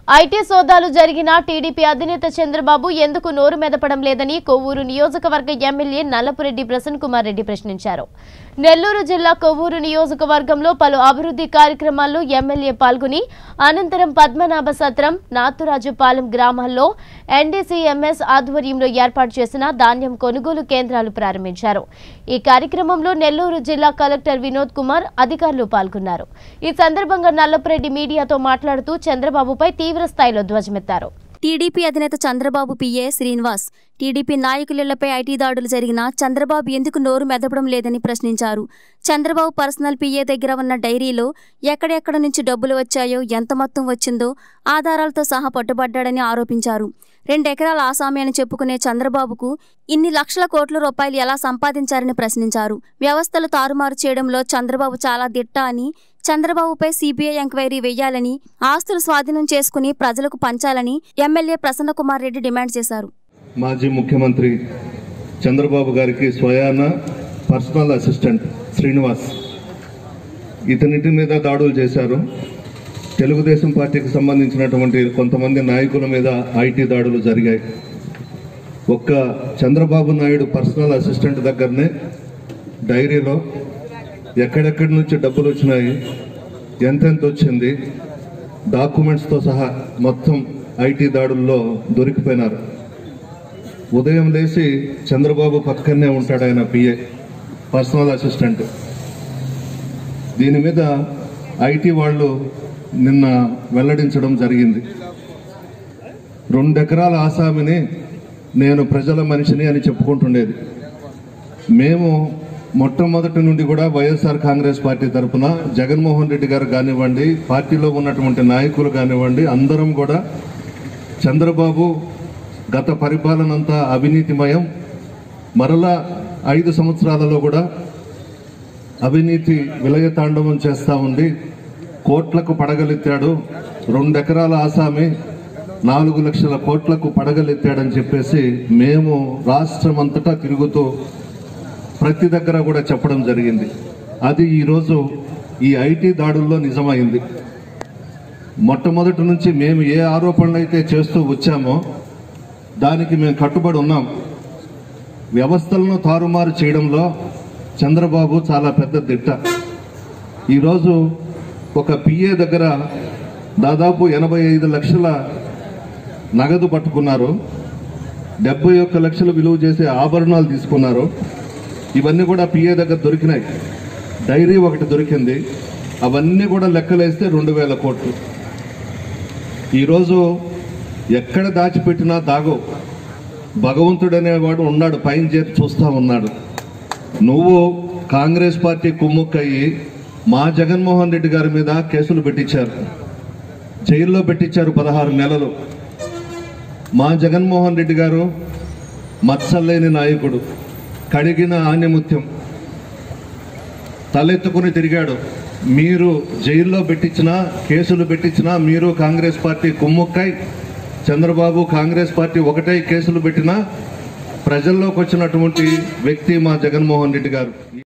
IT సోదాలు జరిగిన TDP అధినేత చంద్రబాబు ఎందుకు నోరు మెదపడం లేదని కొవ్వూరు నియోజకవర్గ ఎమ్మెల్యే నల్లపురెడ్డి ప్రసన్న కుమార్ రెడ్డి ప్రశ్నించారు నెల్లూరు జిల్లా కొవ్వూరు నియోజకవర్గంలో పలు అభివృద్ధి కార్యక్రమాల్లో ఎమ్మెల్యే పాల్గొని అనంతరం పద్మనాభ సత్రం నాతురాజుపాలెం గ్రామాల్లో ఎన్డీసీఎంఎస్ ఆధ్వర్యంలో ఏర్పాటు చేసిన ధాన్యం కొనుగోలు కేంద్రాలు ప్రారంభించారు ఈ కార్యక్రమంలో నెల్లూరు జిల్లా కలెక్టర్ వినోద్ కుమార్ అధికారులు పాల్గొన్నారు ఈ సందర్భంగా నల్లపురెడ్డి మీడియాతో మాట్లాడుతూ చంద్రబాబుపై తీవ్ర స్థాయిలో ధ్వజమెత్తారు టీడీపీ అధినేత చంద్రబాబు పిఏ శ్రీనివాస్ టీడీపీ నాయకులిళ్లపై ఐటీ దాడులు జరిగినా చంద్రబాబు ఎందుకు నోరు మెదపడం లేదని ప్రశ్నించారు చంద్రబాబు పర్సనల్ పిఏ దగ్గర ఉన్న డైరీలో ఎక్కడెక్కడ నుంచి డబ్బులు వచ్చాయో ఎంత మొత్తం వచ్చిందో ఆధారాలతో సహా పట్టుబడ్డాడని ఆరోపించారు రెండెకరాల ఆసామి అని చెప్పుకునే చంద్రబాబుకు ఇన్ని లక్షల కోట్ల రూపాయలు ఎలా సంపాదించారని ప్రశ్నించారు వ్యవస్థలు తారుమారు చేయడంలో చంద్రబాబు చాలా దిట్ట అని చంద్రబాబుపై సిబిఐ ఎంక్వైరీ వేయాలని ఆస్తులు స్వాధీనం చేసుకుని ప్రజలకు పంచాలని ఎమ్మెల్యే ప్రసన్నకుమార్ రెడ్డి డిమాండ్ చేశారు మాజీ ముఖ్యమంత్రి చంద్రబాబు గారికి స్వయాన పర్సనల్ అసిస్టెంట్ శ్రీనివాస్ ఇతనింటి మీద దాడులు చేశారు తెలుగుదేశం పార్టీకి సంబంధించినటువంటి కొంతమంది నాయకుల మీద ఐటీ దాడులు జరిగాయి ఒక్క చంద్రబాబు నాయుడు పర్సనల్ అసిస్టెంట్ దగ్గరనే డైరీలో ఎక్కడెక్కడి నుంచి డబ్బులు వచ్చినాయి ఎంతెంత వచ్చింది డాక్యుమెంట్స్తో సహా మొత్తం ఐటీ దాడుల్లో దొరికిపోయినారు ఉదయం లేచి చంద్రబాబు పక్కనే ఉంటాడు ఆయన పిఏ పర్సనల్ అసిస్టెంట్ దీని మీద ఐటీ వాళ్ళు నిన్న వెల్లడించడం జరిగింది రెండెకరాల ఆసామిని నేను ప్రజల మనిషిని అని చెప్పుకుంటుండేది మేము మొట్టమొదటి నుండి కూడా వైఎస్ఆర్ కాంగ్రెస్ పార్టీ తరఫున జగన్మోహన్ రెడ్డి గారు కానివ్వండి పార్టీలో ఉన్నటువంటి నాయకులు కానివ్వండి అందరం కూడా చంద్రబాబు గత పరిపాలన అంతా అవినీతిమయం మరలా ఐదు సంవత్సరాలలో కూడా అవినీతి విలయతాండవం చేస్తా ఉంది కోట్లకు పడగలెత్తాడు రెండెకరాల ఆసామి నాలుగు లక్షల కోట్లకు పడగలెత్తాడని చెప్పేసి మేము రాష్ట్రం అంతటా తిరుగుతూ ప్రతి దగ్గర కూడా చెప్పడం జరిగింది అది ఈరోజు ఈ ఐటీ దాడుల్లో నిజమైంది మొట్టమొదటి నుంచి మేము ఏ ఆరోపణలు అయితే చేస్తూ వచ్చామో దానికి మేము కట్టుబడి ఉన్నాం వ్యవస్థలను తారుమారు చేయడంలో చంద్రబాబు చాలా పెద్ద దిట్ట ఈరోజు ఒక పిఏ దగ్గర దాదాపు ఎనభై ఐదు లక్షల నగదు పట్టుకున్నారు డెబ్బై ఒక్క లక్షలు విలువ చేసే ఆభరణాలు తీసుకున్నారు ఇవన్నీ కూడా పిఏ దగ్గర దొరికినాయి డైరీ ఒకటి దొరికింది అవన్నీ కూడా లెక్కలేస్తే రెండు వేల కోట్లు ఈరోజు ఎక్కడ దాచిపెట్టినా దాగో భగవంతుడనేవాడు ఉన్నాడు పైన చేరి చూస్తా ఉన్నాడు నువ్వు కాంగ్రెస్ పార్టీ కుమ్ముక్కయ్యి మా జగన్మోహన్ రెడ్డి గారి మీద కేసులు పెట్టించారు జైల్లో పెట్టించారు పదహారు నెలలు మా జగన్మోహన్ రెడ్డి గారు మత్సలేని నాయకుడు కడిగిన ఆణ్యముత్యం తలెత్తుకుని తిరిగాడు మీరు జైల్లో పెట్టించినా కేసులు పెట్టించినా మీరు కాంగ్రెస్ పార్టీ కుమ్ముక్కై చంద్రబాబు కాంగ్రెస్ పార్టీ ఒకటై కేసులు పెట్టినా ప్రజల్లోకి వచ్చినటువంటి వ్యక్తి మా జగన్మోహన్ రెడ్డి గారు